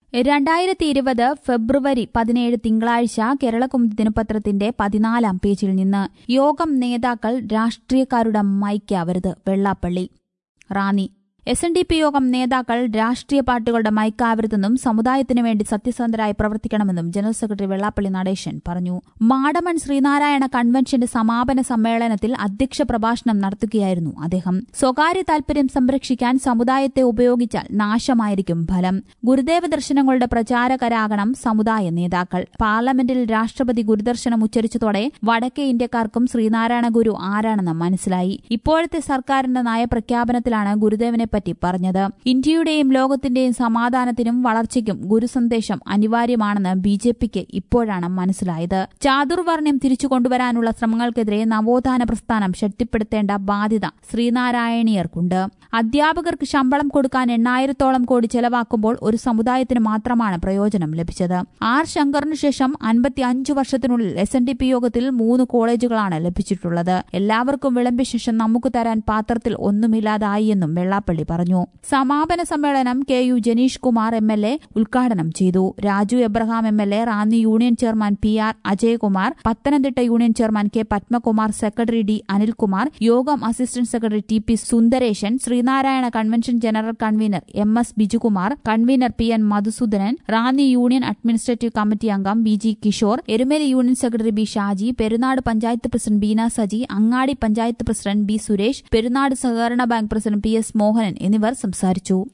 രണ്ടായിരത്തി ഇരുപത് ഫെബ്രുവരി പതിനേഴ് തിങ്കളാഴ്ച കേരളകൗമുദി ദിനപത്രത്തിന്റെ പതിനാലാം പേജിൽ നിന്ന് യോഗം നേതാക്കൾ രാഷ്ട്രീയക്കാരുടെ മൈക്കാവരുത് Vellappally Ranni S N D P യോഗം നേതാക്കൾ രാഷ്ട്രീയ പാർട്ടികളുടെ മൈക്കാവരുതെന്നും സമുദായത്തിനു വേണ്ടി സത്യസന്ധരായി പ്രവർത്തിക്കണമെന്നും ജനറൽ സെക്രട്ടറി വെള്ളാപ്പള്ളി നടേശൻ പറഞ്ഞു മാടമൺ ശ്രീനാരായണ കൺവെൻഷന്റെ സമാപന സമ്മേളനത്തിൽ അധ്യക്ഷ പ്രഭാഷണം നടത്തുകയായിരുന്നു അദ്ദേഹം സ്വകാര്യ താൽപര്യം സംരക്ഷിക്കാൻ സമുദായത്തെ ഉപയോഗിച്ചാൽ നാശമായിരിക്കും ഫലം ഗുരുദേവ ദർശനങ്ങളുടെ പ്രചാരകരാകണം സമുദായ നേതാക്കൾ പാർലമെന്റിൽ രാഷ്ട്രപതി ഗുരുദർശനം ഉച്ചരിച്ചതോടെ വടക്കേ ഇന്ത്യക്കാർക്കും ശ്രീനാരായണ ഗുരു ആരാണെന്ന് മനസ്സിലായി ഇപ്പോഴത്തെ സർക്കാരിന്റെ നയപ്രഖ്യാപനത്തിലാണ് ഗുരുദേവനെ പറ്റി പറഞ്ഞത് ഇന്ത്യയുടെയും ലോകത്തിന്റെയും സമാധാനത്തിനും വളർച്ചയ്ക്കും ഗുരുസന്ദേശം അനിവാര്യമാണെന്ന് ബി ജെ പിക്ക് ഇപ്പോഴാണ് മനസ്സിലായത് ചാതുർവർണ്ണ്യം തിരിച്ചു കൊണ്ടുവരാനുള്ള ശ്രമങ്ങൾക്കെതിരെ നവോത്ഥാന പ്രസ്ഥാനം ശക്തിപ്പെടുത്തേണ്ട ബാധ്യത ശ്രീനാരായണീയർക്കുണ്ട് അധ്യാപകർക്ക് ശമ്പളം കൊടുക്കാൻ എണ്ണായിരത്തോളം കോടി ചെലവാക്കുമ്പോൾ ഒരു സമുദായത്തിന് മാത്രമാണ് പ്രയോജനം ലഭിച്ചത് ആർ ശങ്കറിനു ശേഷം അൻപത്തി അഞ്ചു വർഷത്തിനുള്ളിൽ എസ് എൻ ഡി പി യോഗത്തിൽ മൂന്ന് കോളേജുകളാണ് ലഭിച്ചിട്ടുള്ളത് എല്ലാവർക്കും വിളമ്പിയ ശേഷം നമുക്ക് തരാൻ പാത്രത്തിൽ ഒന്നുമില്ലാതായി എന്നും വെള്ളാപ്പള്ളി പറഞ്ഞു സമാപന സമ്മേളനം K U Janeesh Kumar M L A ഉദ്ഘാടനം ചെയ്തു Raju Abraham M L A Ranni union chairman P R Ajayakumar Pathanamthitta union chairman K Padmakumar secretary D Anilkumar യോഗം assistant secretary T P Sundaresan Sreenarayana convention general convener M S Bijukumar convener P N Madhusoodanan Ranni union administrative committee അംഗം B G Kishore Erumeli union secretary B Shaji Perunad panchayat president Beena Saji Angadi panchayat president B Suresh Perunad സഹകരണ bank president P S Mohanan എന്നിവർ സംസാരിച്ചു